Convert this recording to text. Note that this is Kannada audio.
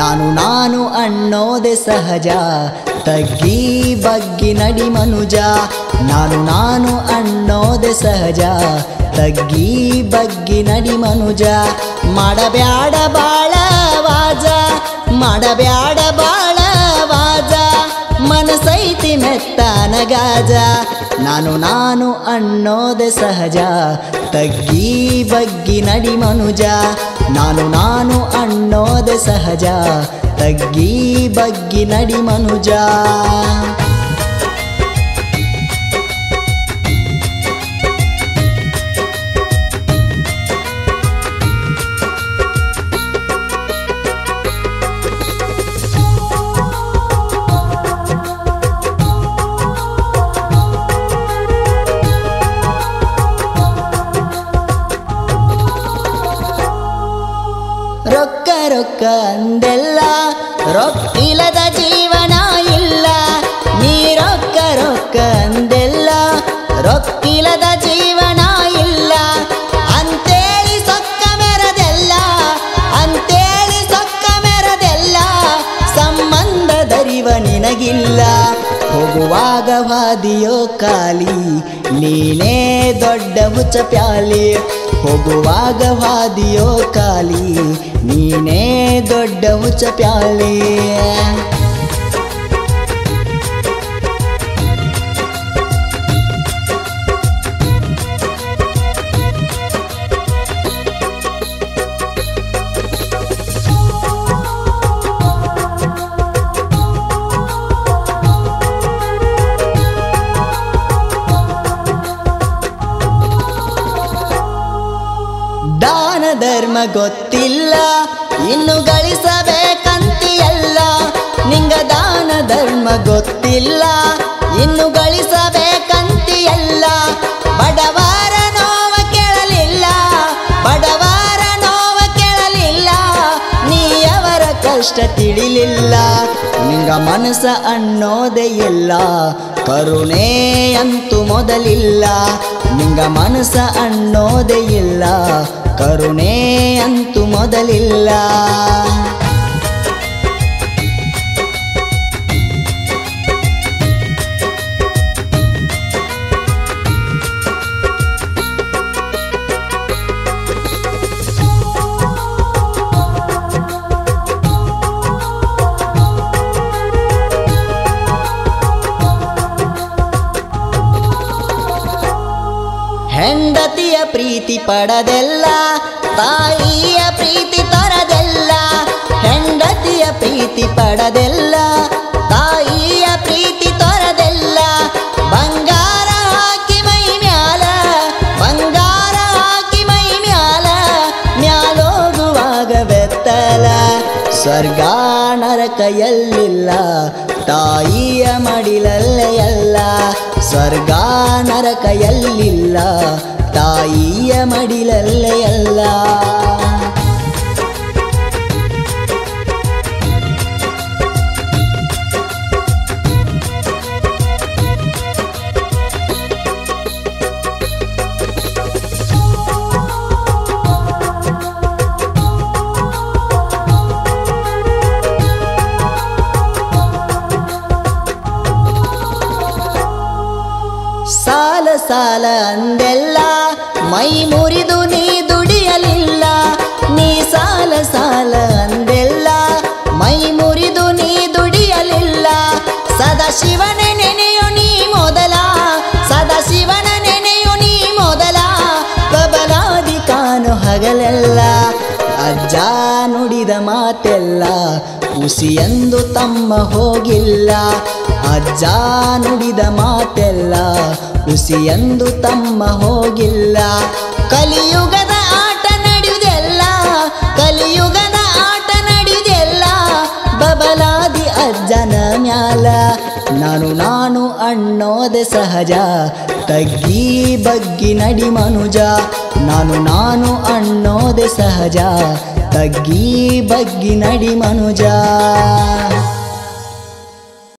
ನಾನು ನಾನು ಅನ್ನೋದೆ ಸಹಜ ತಗ್ಗಿ ಬಗ್ಗಿ ನಡಿ ಮನುಜ ನಾನು ನಾನು ಅನ್ನೋದೆ ಸಹಜ ತಗ್ಗಿ ಬಗ್ಗಿ ನಡಿ ಮನುಜ ಮಾಡಬ್ಯಾಡ ಬಾಳ ವಾಜ ಮಾಡಬ್ಯಾಡ ಬಾಳ ವಾಜ ಮನಸೈತಿ ಮೆತ್ತನ ಗಾಜ ನಾನು ನಾನು ಅನ್ನೋದೆ ಸಹಜ ತಗ್ಗಿ ಬಗ್ಗಿ ನಡಿ ಮನುಜ ನಾನು ನಾನು ಅನ್ನೋದೆ ಸಹಜ ತಗ್ಗಿ ಬಗ್ಗಿ ನಡಿ ಮನುಜ ರೊಕ್ಕ ರೊಕ್ಕ ಅಂದೆಲ್ಲ ರೊಕ್ಕಿಲ್ಲದ ಜೀವನ ಇಲ್ಲ ನೀ ರೊಕ್ಕ ರೊಕ್ಕ ಅಂದೆಲ್ಲ ರೊಕ್ಕಿಲ್ಲದ ಜೀವನ ಇಲ್ಲ ಅಂತೇಳಿ ಸೊಕ್ಕ ಮೆರದೆಲ್ಲ ಅಂತೇಳಿ ಸೊಕ್ಕ ಮೆರದೆಲ್ಲ ಸಂಬಂಧ ದರಿವ ನಿನಗಿಲ್ಲ ಹೋಗುವಾಗ ವಾದಿಯೋ ಕಾಲಿ ನೀನೇ ದೊಡ್ಡ ಹುಚ್ಚ ಪ್ಯಾಲಿ ಹೋಗುವಾಗ ವಾದಿಯೋ ಕಾಲಿ ನೀನೇ ದೊಡ್ಡ ಹುಚ್ಚ ಪ್ಯಾಲಿ ದಾನ ಧರ್ಮ ಗೊತ್ತಿಲ್ಲ ಇನ್ನು ಗಳಿಸಬೇಕಂತಿಯಲ್ಲ ನಿಂಗ ದಾನ ಧರ್ಮ ಗೊತ್ತಿಲ್ಲ ಇನ್ನು ಗಳಿಸಬೇಕಂತಿಯಲ್ಲ ಬಡವರ ನೋವ ಕೇಳಲಿಲ್ಲ ಬಡವರ ನೋವ ಕೇಳಲಿಲ್ಲ ನೀ ಅವರ ಕಷ್ಟ ತಿಳಿಲಿಲ್ಲ ನಿಂಗ ಮನಸ್ಸ ಅನ್ನೋದೇ ಇಲ್ಲ ಕರುಣೆ ಅಂತೂ ಮೊದಲಿಲ್ಲ ನಿಂಗ ಮನಸ್ಸ ಅನ್ನೋದೇ ಇಲ್ಲ ಕರುಣೆ ಅಂತೂ ಮೊದಲಿಲ್ಲ ಹೆಂಡತಿಯ ಪ್ರೀತಿ ಪಡದೆಲ್ಲ ತಾಯಿಯ ಪ್ರೀತಿ ತರದೆಲ್ಲ ಹೆಂಡತಿಯ ಪ್ರೀತಿ ಪಡದೆಲ್ಲ ತಾಯಿಯ ಪ್ರೀತಿ ತೊರದೆಲ್ಲ ಬಂಗಾರ ಹಾಕಿ ಮೈ ಮ್ಯಾಲ ಬಂಗಾರ ಹಾಕಿ ಮೈ ಮ್ಯಾಲ ಮ್ಯಾಲೋಗುವಾಗ ಬೆತ್ತಲ ಸ್ವರ್ಗ ನರಕ ಎಲ್ಲಿಲ್ಲ ತಾಯಿಯ ಮಡಿಲಲ್ಲೇ ಎಲ್ಲ ಸ್ವರ್ಗ ನರಕ ಎಲ್ಲಿಲ್ಲ ತಾಯಿಯ ಮಡಿಲಲ್ಲೇ ಎಲ್ಲ ಸಾಲ ಸಾಲ ಅಂದೆಲ್ಲ ಮೈ ಮುರಿದು ನೀ ದುಡಿಯಲಿಲ್ಲ ನೀ ಸಾಲ ಸಾಲ ಅಂದೆಲ್ಲ ಮೈ ಮುರಿದು ನೀ ದುಡಿಯಲಿಲ್ಲ ಸದಾಶಿವನ ನೆನೆಯು ನೀ ಮೊದಲ ಸದಾಶಿವನ ನೆನೆಯು ನೀ ಮೊದಲ ಬಬಲಾದಿ ಕಾನು ಹಗಲೆಲ್ಲ ಅಜ್ಜ ನುಡಿದ ಮಾತೆಲ್ಲ ಉಸಿಯೆಂದು ತಮ್ಮ ಹೋಗಿಲ್ಲ ಅಜ್ಜ ನುಡಿದ ಮಾತೆಲ್ಲ ಉಸಿಯೆಂದು ತಮ್ಮ ಹೋಗಿಲ್ಲ ಕಲಿಯುಗದ ಆಟ ನಡೆಯುವುದೆಲ್ಲ ಕಲಿಯುಗದ ಆಟ ನಡೆಯುವುದೆಲ್ಲ ಬಬಲಾದಿ ಅಜ್ಜನ ಮ್ಯಾಲ ನಾನು ನಾನು ಅನ್ನೋದೆ ಸಹಜ ತಗ್ಗಿ ಬಗ್ಗಿ ನಡಿ ಮನುಜ ನಾನು ನಾನು ಅನ್ನೋದೆ ಸಹಜ ತಗ್ಗಿ ಬಗ್ಗಿ ನಡಿ ಮನುಜ